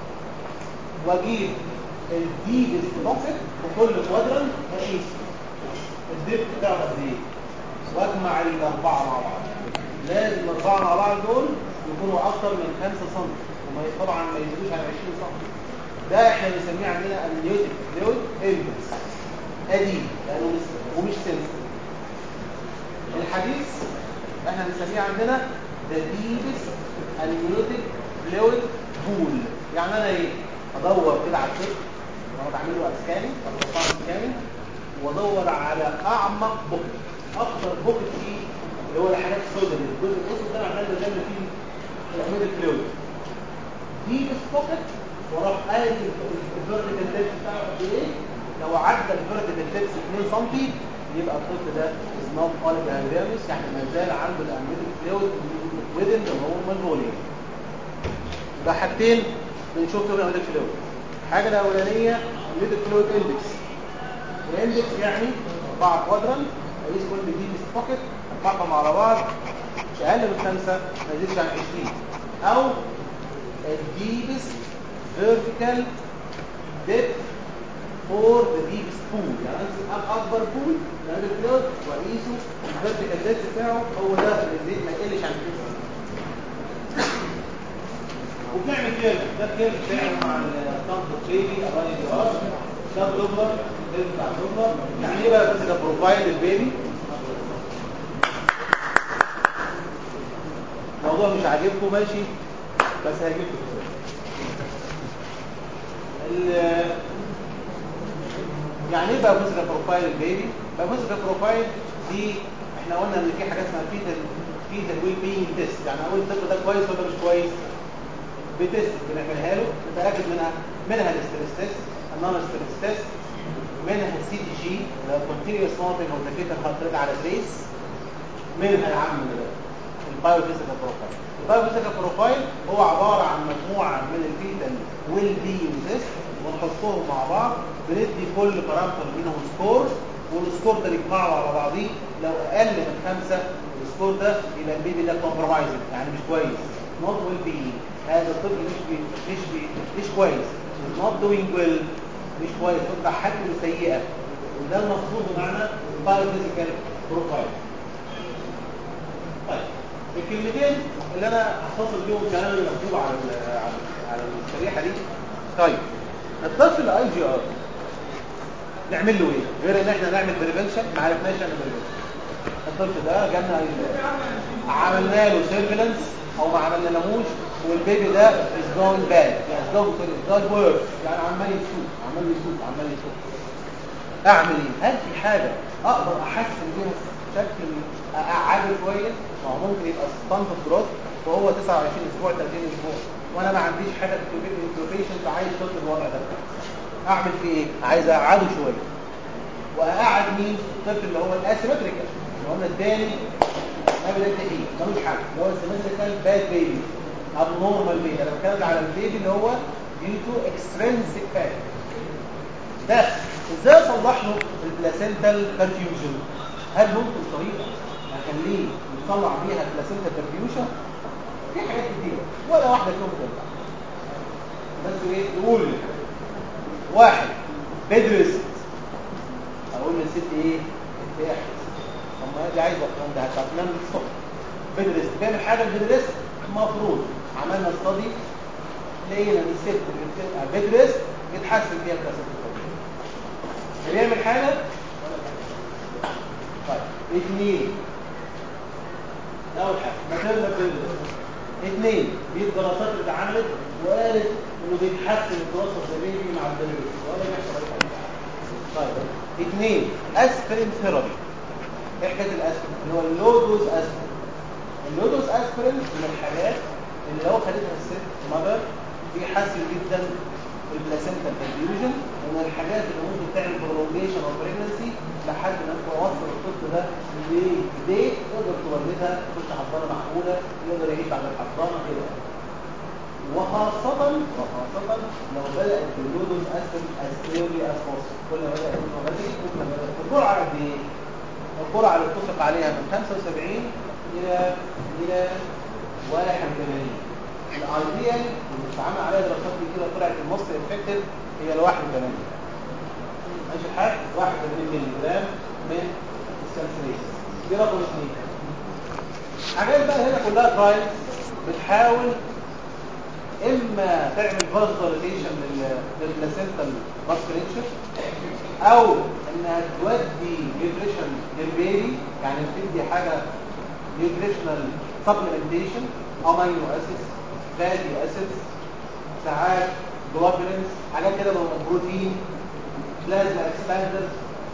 واجيب الديبست بوكيت في كل كوادرنت اقيس الديب بتاعه قد ايه واجمع الاربعه مع بعض لازم الاربعه مع بعض دول يكونوا اكتر من 5 سم وما طبعا ما يزيدوش عن 20 سم ده احنا بنسميه عندنا امنيوتيك فلويد ايفيدنس قديم لانه مش ومش سنسيتيف الحديث احنا بنسميه عندنا ذا ديبست امنيوتيك فلويد بول يعني انا ايه ادور كده على الطفل انا بعمل له اسكاني بطلع اسكاني وادور على اعمق بوكت اكتر بوكت فيه اللي هو الحاجات السوداء اللي الجزء الاسود ده معناه ان ده فيه الاميد الفلويد دي بس بوكت واروح قايل الفيرتيكال تيبس بتاعه قد ايه لو عدى الفيرتيكال تيبس 2 سم يبقى الطفل ده از نوت اوليك هيدرامس يعني ما زال عنده الاميد الفلويد within the normal volume ده حاجتين بنشوف فيهم الاميد الفلويد الحاجه الاولانيه الاميد الفلويد اندكس الاندكس يعني اربعه كوادرنت اقيس كل دي بس بوكيت اطبقهم على بعض مش اقل من خمسه ما يزيدش عن 20 او الديبست فيرتيكال depth for the deepest pool يعني امسك اكبر بول من الفلويد واقيسه الفيرتيكال depth بتاعه هو ده اللي ما يقلش عن 20 وبنعمل كده ده كيرف بتاعه مع الكامبو بيبي الراني دي ار ده دوبلر ده بتاع دوبلر يعني ايه بقى بس بروفايل البيبي الموضوع مش عاجبكم ماشي بس هيجيبكم يعني ايه بقى فيزيكال بروفايل البيبي بقى فيزيكال بروفايل دي احنا قلنا ان في حاجات اسمها فيتال فيتال ويل بينج تيست يعني اقول الطفل ده كويس ولا مش كويس بتست بنعملها له نتاكد منها منها الاستريس تيست النون ستريس تيست منها السي تي جي اللي هو كونتينيوس مونتنج اوف ذا فيتال هارت ريت على فيس منها يا عم البايوفيزيكال بروفايل البايوفيزيكال بروفايل هو عباره عن مجموعه من الفيتال ويل بينج تيست ونحطهم مع بعض بندي كل بارامتر منهم سكور والسكور ده نجمعه على بعضيه لو اقل من خمسه السكور ده يبقى البيبي ده كومبرومايزنج يعني مش كويس نوت ويل بي هذا الطفل مش بي مش بي مش كويس نوت دوينج ويل مش كويس تطلع حالته سيئه وده المقصود بمعنى البايوفيزيكال بروفايل طيب الكلمتين اللي انا هختصر بيهم كلام المكتوب على ال- على على الشريحه دي طيب الطفل اي جي ار نعمل له ايه غير ان احنا نعمل بريفنشن ما عرفناش نعمل بريفنشن الطفل ده جالنا اي جي ار عملنا له سيرفيلانس او ما عملنالهوش والبيبي ده از جون باد يعني جون جون ورس يعني عمال يسوق عمال يسوق عمال يسوق اعمل ايه هل في حاجه اقدر احسن بيها شكل اقعده كويس ما هو ممكن يبقى ستانت جروث وهو 29 اسبوع 30 اسبوع وانا ما عنديش حاجه في البروفيشن فعايز طفل الوضع ده اعمل فيه ايه عايز اقعده شويه واقعد مين الطفل اللي هو الاسيمتريكال اللي قلنا الثاني ما بدأت فيه ملوش حل اللي هو السيمتريكال باد بيبي اب نورمال بيبي انا بتكلم على البيبي اللي هو due to extrinsic factor ده ازاي اصلح له البلاسنتال perfusion هل ممكن طريقه اخليه يطلع بيها البلاسنتال perfusion في حاجات كتير ولا واحده فيهم تنفع بس ايه نقول واحد بيدرس اقول للست ايه انت احرص طب ما دي عايزه الكلام ده هتنام الصبح بيدرس بيعمل حاجه بيدرس المفروض عملنا استادي لقينا ان الست اللي بتبقى بيدرس بيتحسن فيها البلاسنتال perfusion بيعمل حاجه طيب اثنين اول حاجه ماتيرنال بيدرس اثنين دي الدراسات اللي اتعملت وقالت انه بيتحسن البروسس البيبي مع الدليفري ولا بيحصل اي حاجه طيب اثنين اسبرين ثيرابي ايه حكايه الاسبرين اللي هو اللودوز اسبرين اللودوز اسبرين من الحاجات اللي لو خدتها الست مدر بيحسن جدا البلاسنتا perfusion ومن الحاجات اللي ممكن تعمل prolongation of pregnancy لحد ما توصل الطفل ده لبيت تقدر تولدها تخش حضانه معقوله يقدر يعيش بعد الحضانه كده وخاصة وخاصة لو بدأت باللودوز أسفل as early as possible كل ما بدأت منه بدري كل ما بدأت الجرعة قد إيه؟ الجرعة اللي اتفق عليها من 75 إلى إلى 81 الايديال اللي اتعمل عليها دراسات كتيرة طلعت المصري افكتيف هي ال 81 ماشي الحال 81 مللي جرام من السلسليس دي رقم اثنين حاجات بقى هنا كلها ترايلز بتحاول اما تعمل فاسدوليزيشن للبلاسنتال فاسكوليتشر او انها تودي نيوتريشن للبيبي يعني تدي حاجه نيوتريشنال سبلمنتيشن امينو اسيدز فاتي اسيدز ساعات جلوبولينز حاجات كده بروتين بلازما اكسباندرز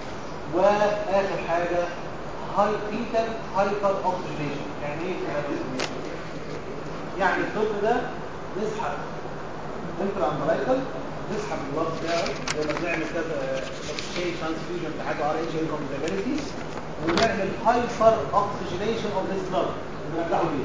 واخر حاجه هاي فيتال هايبر اوكسجينيشن يعني ايه كده يعني الطفل ده نسحب انترا امبلايكال نسحب البلاد بتاعه زي ما بنعمل كذا شيء ترانسفيوجن في حاجه ار اتش انكمباتيبيليتي ونعمل هايبر اوكسجينيشن اوف ذيس بلاد نرجعه ليه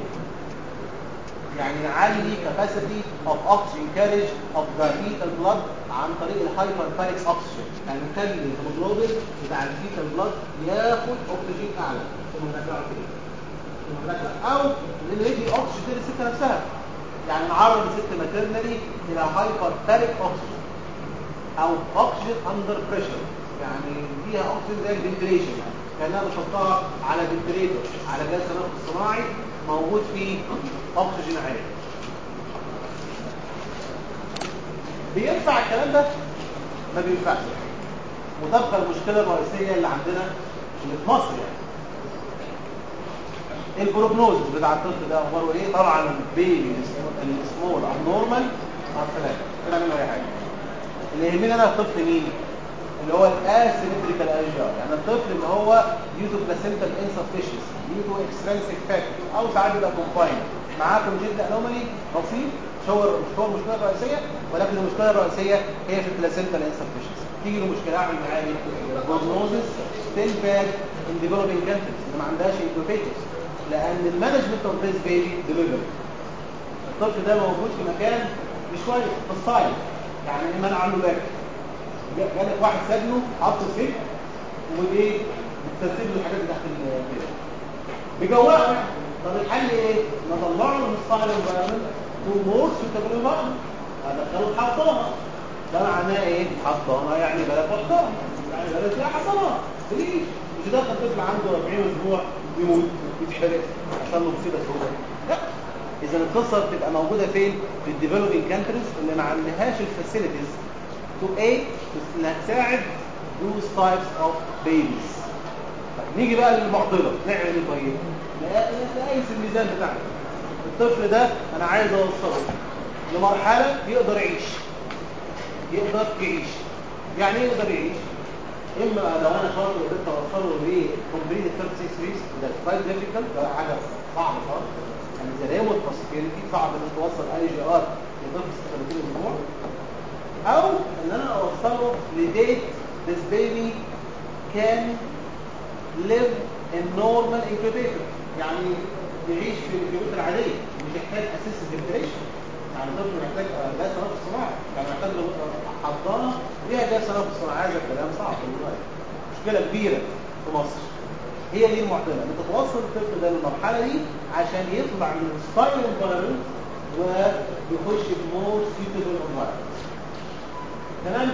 يعني نعلي كاباسيتي اوف اوكسجين كاريج اوف ذا فيتال بلاد عن طريق الهايبر باريك اوكسجين يعني نخلي الهيموجلوبين بتاع الفيتال بلاد ياخد اكسجين اعلى ثم نرجعه تاني ثم نرجع او ندي اكسجين للست نفسها يعني نعرض الست ماتيرنالي الى هايبر باريك اوكسجين او اوكسجين اندر بريشر يعني فيها اوكسجين زي الفنتريشن يعني كانها بنحطها على فنتريتور على جهاز تنفس صناعي موجود فيه اكسجين عالي بينفع الكلام ده ما بينفعش وتبقى المشكله الرئيسيه اللي عندنا اللي في مصر يعني البروجنوز بتاع الطفل ده اخباره ايه طبعا البيبي السمول او نورمال مع السلامه كده منه اي حاجه اللي يهمني انا الطفل مين اللي هو الاسيمتريكال ايجار يعني الطفل اللي هو due to placental insufficiency due to extrinsic factor او ساعات بيبقى confined معاه congenital anomaly بسيط مش هو مش هو المشكله الرئيسيه ولكن المشكله الرئيسيه هي في placental insufficiency تيجي له مشكله اعمل معاه ايه؟ prognosis still bad in developing countries اللي ما عندهاش incubators لان المانجمنت اوف ذيس بيبي ديليفري الطفل ده موجود في مكان مش كويس في الصايم يعني ايه منع عنه باكل جالك واحد سجنه حاطه سجن وايه بترتب له الحاجات اللي تحت البيت بيجوعه يعني طب الحل ايه؟ نطلعه من الصايم انفايرمنت تو مور سوتابل انفايرمنت ادخله في حضانه ده معناه ايه؟ حضانه يعني بلد محترم يعني بلد فيها حضانات ليه؟ مش داخل طفل عنده 40 اسبوع يموت يتحرق عشان له مصيبه سوداء لا اذا القصه بتبقى موجوده فين في الديفلوبينج كانتريز اللي ما عندهاش الفاسيلتيز تو ايه انها تساعد دوز تايبس اوف بيبيز نيجي بقى للمعضله نعمل ايه طيب نقيس الميزان بتاعنا الطفل ده انا عايز اوصله لمرحله يقدر يعيش يقدر يعيش يعني ايه يقدر يعيش اما لو انا شاطر قدرت اوصله لكومبليت الثيرد 6 ويكس ده كويس ديفيكالت ده حاجه صعبه خالص يعني زي ريموت بوسيبيليتي صعب ان توصل اي جي ار لطفل 36 اسبوع او ان انا اوصله لديت this baby can live in normal incubator يعني يعيش في الانكيوبيتر العاديه مش يحتاج اسيست فنتريشن يعني طفل محتاج جهاز تنفس صناعي يعني محتاج حضانه ليها جهاز تنفس صناعي هذا الكلام صعب والله مشكله كبيره في مصر هي دي المعضله ان انت توصل الطفل ده للمرحله دي عشان يطلع من الستايل انفايرمنت ويخش في مور سيوتبل انفايرمنت تمام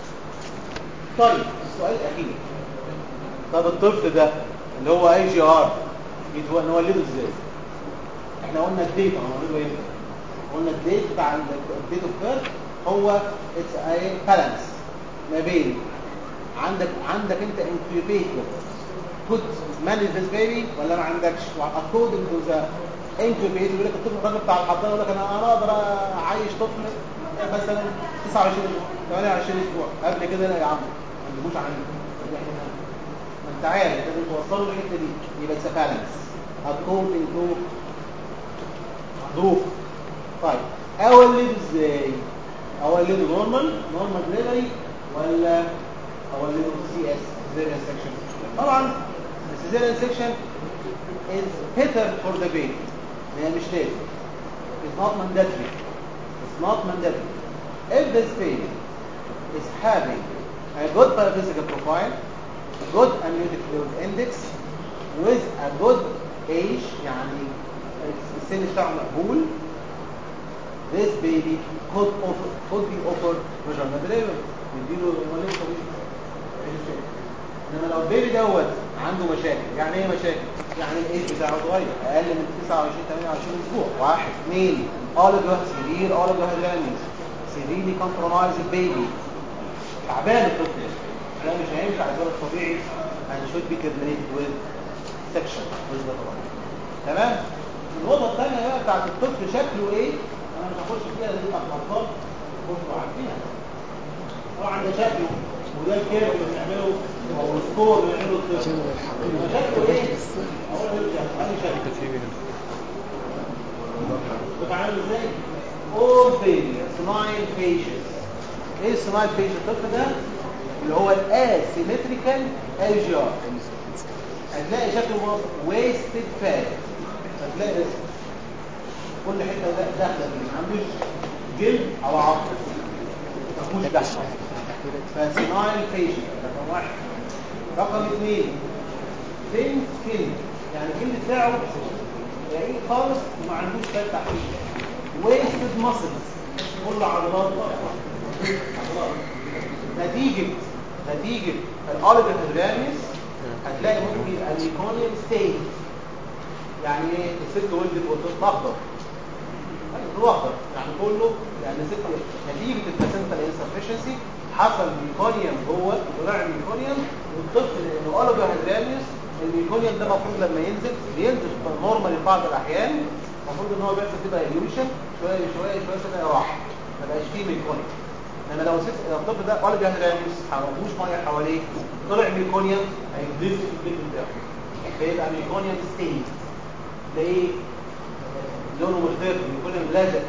طيب السؤال الاخير طب الطفل ده اللي هو اي جي ار نولده ازاي احنا قلنا الديت هنولده امتى قلنا الديت بتاع الديت اوف بيرث هو اتس اي بالانس ما بين عندك عندك انت انكيوبيتور كنت مانج ذيس بيبي ولا ما عندكش اكوردنج تو ذا انكيوبيتور يقول لك الطفل الراجل بتاع الحضانه يقول لك انا انا اقدر اعيش طفل مثلا 29 اسبوع 28 اسبوع قبل كده لا يا عم ما تجيبوش عندي ما انت عارف لازم توصله للحته دي يبقى اتس بالانس اكوردنج تو ظروف طيب اولده ازاي اولده نورمال نورمال دليفري ولا اولده سي اس سيزيريان سكشن طبعا السيزيريان سكشن is better for the baby هي مش لازم it's not mandatory it's not mandatory if this baby is having a good biophysical profile good amniotic fluid index with a good age يعني السن بتاعه مقبول this baby could offer could be offered vaginal delivery نديله وليه طبيعي انما لو البيبي دوت عنده مشاكل يعني ايه مشاكل يعني الايج بتاعه صغير اقل من 29 28 اسبوع واحد اثنين اوليجو سيفير اوليجو هيدرانيز سيفيرلي كومبرومايز البيبي تعبان الطفل ده مش هينفع الولد طبيعي and should be terminated with section with the طبعا تمام النقطه الثانيه بقى بتاعت الطفل شكله ايه انا مش هخش فيها دي بتاعت الاطفال كنتوا عارفينها طبعا ده شكله وده الكيرف اللي بنعمله او السكور اللي بنعمله الطفل شكله ايه اقول له انا شكله بتعمل ازاي all failure smile facial ايه السمايل فيشل الطفل ده اللي هو الاسيمتريكال الجار هتلاقي شكله ويستد فات هتلاقي كل حته ده داخله فيه ما عندوش جلد او عظم مفهوش دخل فسمايل فيشل رقم واحد رقم اثنين ثين سكين يعني الجلد بتاعه رقيق خالص وما عندوش فات تحتيه ويستد ماسلز كل عضلات نتيجة نتيجة الأوليجا هيدرانيس هتلاقي ممكن يبقى الميكونيوم ستيت يعني ايه الست ولدت والطفل اخضر ايوه اخضر يعني كله يعني ست نتيجة البلاسنتال انسفشنسي حصل ميكونيوم جوه طلع الميكونيوم والطفل لانه أوليجا هيدرانيس الميكونيوم ده المفروض لما ينزل بينزل نورمال في بعض الاحيان المفروض ان هو بيحصل كده ايليوشن شويه شويه شويه كده راح ما بقاش فيه ميكونيوم لان لو الست لو الطفل ده ولا بيهرمس مش ميه حواليه طلع ميكونيوم هيدلس في الجلد بتاعه فيبقى ميكونيوم ستين تلاقيه لونه مختلف ميكونيوم لازق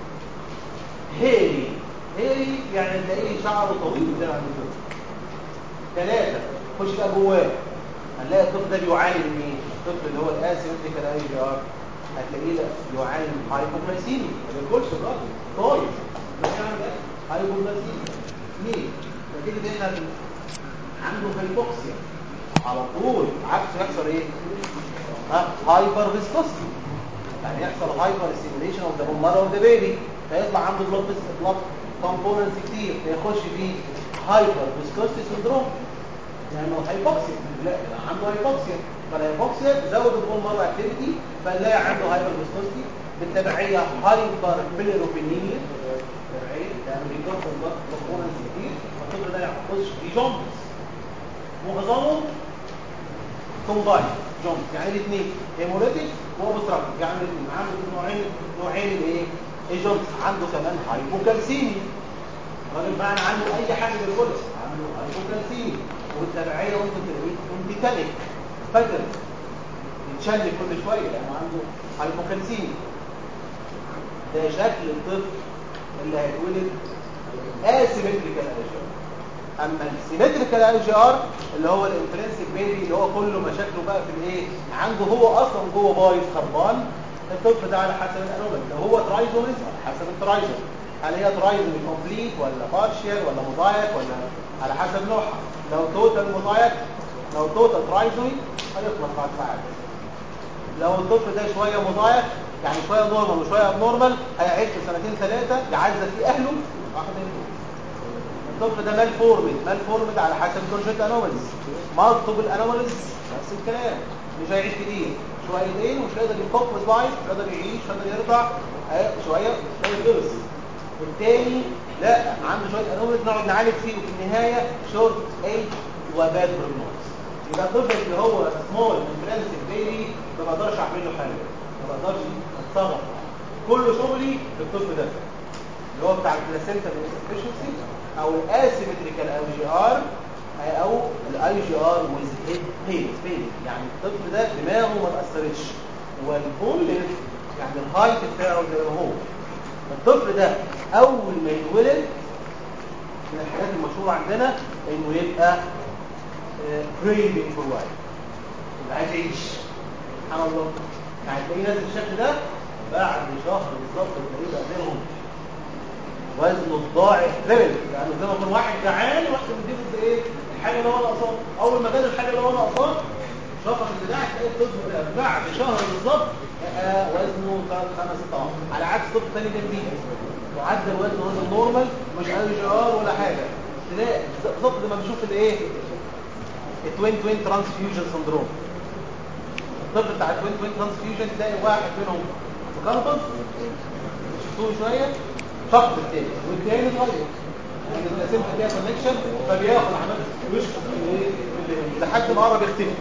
هيري هيري يعني تلاقيه شعره طويل زي ما عند الطفل ثلاثة خش بقى جواه هنلاقي الطفل ده بيعاني من ايه؟ الطفل اللي هو الاسيمتريكال اي جي ار هتلاقيه لا بيعاني من هايبوغلايسيميا ما بياكلش الراجل طاير بس يعمل ايه؟ هايبوغلايسيميا ليه؟ نتيجة ان احنا عنده هايبوكسيا على طول عكس يحصل ايه؟ ها هايبر فيسكوستي يعني يحصل هايبر ستيميليشن اوف ذا بومبر اوف ذا بيبي فيطلع عنده بلوت بلوت كومبوننتس كتير فيخش فيه هايبر فيسكوستي سندروم يعني هو هايبوكسيا لا عنده هايبوكسيا فالهايبوكسيا تزود البون مره اكتيفيتي فنلاقي عنده هايبر فيسكوستي بالتبعيه هايبر بيليروبينيميا بالتبعيه لانه بيكسر بلوت كومبوننتس كتير فالطفل ده يخش في جومبس معظمه كومباين جومبس يعني الاثنين هيموليتيك وابستراكتيف يعني الاثنين عنده نوعين نوعين الايه الجومبس عنده كمان هايبوكالسيميا الراجل معنى عنده اي حاجه بالكل عنده هايبوكالسيميا والتبعيه ممكن تلاقيه انتكاليك فجر يتشل كل شويه لانه عنده هايبوكالسيميا ده شكل الطفل اللي هيتولد اسيمتريكال ايجار اما السيمتريكال اي جي ار اللي هو الانترنسيك بيبي اللي هو كله مشاكله بقى في الايه عنده هو اصلا جوه بايظ خربان الطفل ده على حسب الانومال لو هو ترايزوميزم على حسب الترايزوم هل هي ترايزومي كومبليت ولا بارشيال ولا مضايق ولا على حسب نوعها لو توتال مضايق لو توتال ترايزومي هيخلص بعد ساعات لو الطفل ده شويه مضايق يعني شويه نورمال وشويه ابنورمال هيعيش في سنتين ثلاثه يعزز في اهله واحد يموت الطفل ده مال فورمد مال فورمد على حسب كونجنت انوماليز مالتيبل انوماليز نفس الكلام مش هيعيش كتير شويتين ومش هيقدر يفك لايف مش هيقدر يعيش مش هيقدر يرضع شويه شويه يخلص التاني لا عنده شويه انوماليز نقعد نعالج فيه وفي النهايه شورت ايج وباد بروجنوز يبقى الطفل اللي هو سمول انفلانسيف بيبي ما بقدرش اعمل له حاجه ما بقدرش اتصرف كل شغلي في الطفل ده اللي هو بتاع البلاسينتا انسفشنسي او الاسيمتريكال اي جي ار او الاي جي ار ويز هيد بين بين يعني الطفل ده دماغه ما اتاثرتش والبول يعني الهايت بتاعه زي ما هو الطفل ده اول ما يتولد من الحاجات المشهوره عندنا انه يبقى كريفنج فور لايف يبقى عايز يعيش سبحان الله يعني تلاقيه نازل الشكل ده بعد شهر بالظبط تلاقيه بقى زيهم وزنه الضاعف تربل لانه زي ما يكون واحد جعان واحد مديله ايه الحاجه اللي هو ناقصاه اول ما جاب الحاجه اللي هو ناقصاه شفط البتاع تلاقي الطفل ده بعد شهر بالظبط بقى وزنه ثلاث خمس اضعاف على عكس طفل ثاني جنبيه معدل وزنه وزن نورمال مش اي جي ار ولا حاجه تلاقي بالظبط لما بنشوف الايه التوين توين ترانسفيوجن سندروم الطفل بتاع التوين توين ترانسفيوجن تلاقي واحد منهم مكربط شفتوه شويه فقد التاني والتاني اتغير يعني الاسم فيها كونكشن فبياخد عمل يشفط لحد ما قرب يختفي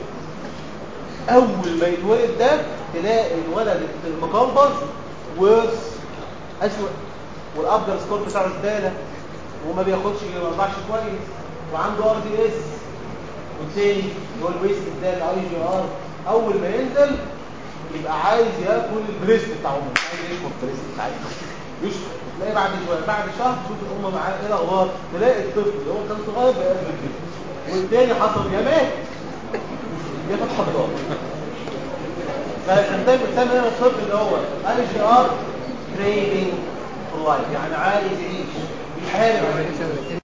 اول ما يتولد ده تلاقي الولد المقلبص ورث اسوء والابجر سكور بتاعه زباله وما بياخدش ما بيرضعش كويس وعنده ار دي اس والتاني اللي هو الويست ده الاي جي ار اول ما ينزل يبقى عايز ياكل البريست بتاع امه عايز يشرب البريست بتاعته يشرب تلاقي بعد شويه بعد شهر تشوف الام معاه ايه الاخبار تلاقي الطفل اللي هو كان صغير بقى قد كده والتاني حصل يا مات ياخد حضانه فعشان ده بنسمي هنا الطفل اللي هو اي جي ار كريفنج فور لايف يعني عايز يعيش بيحارب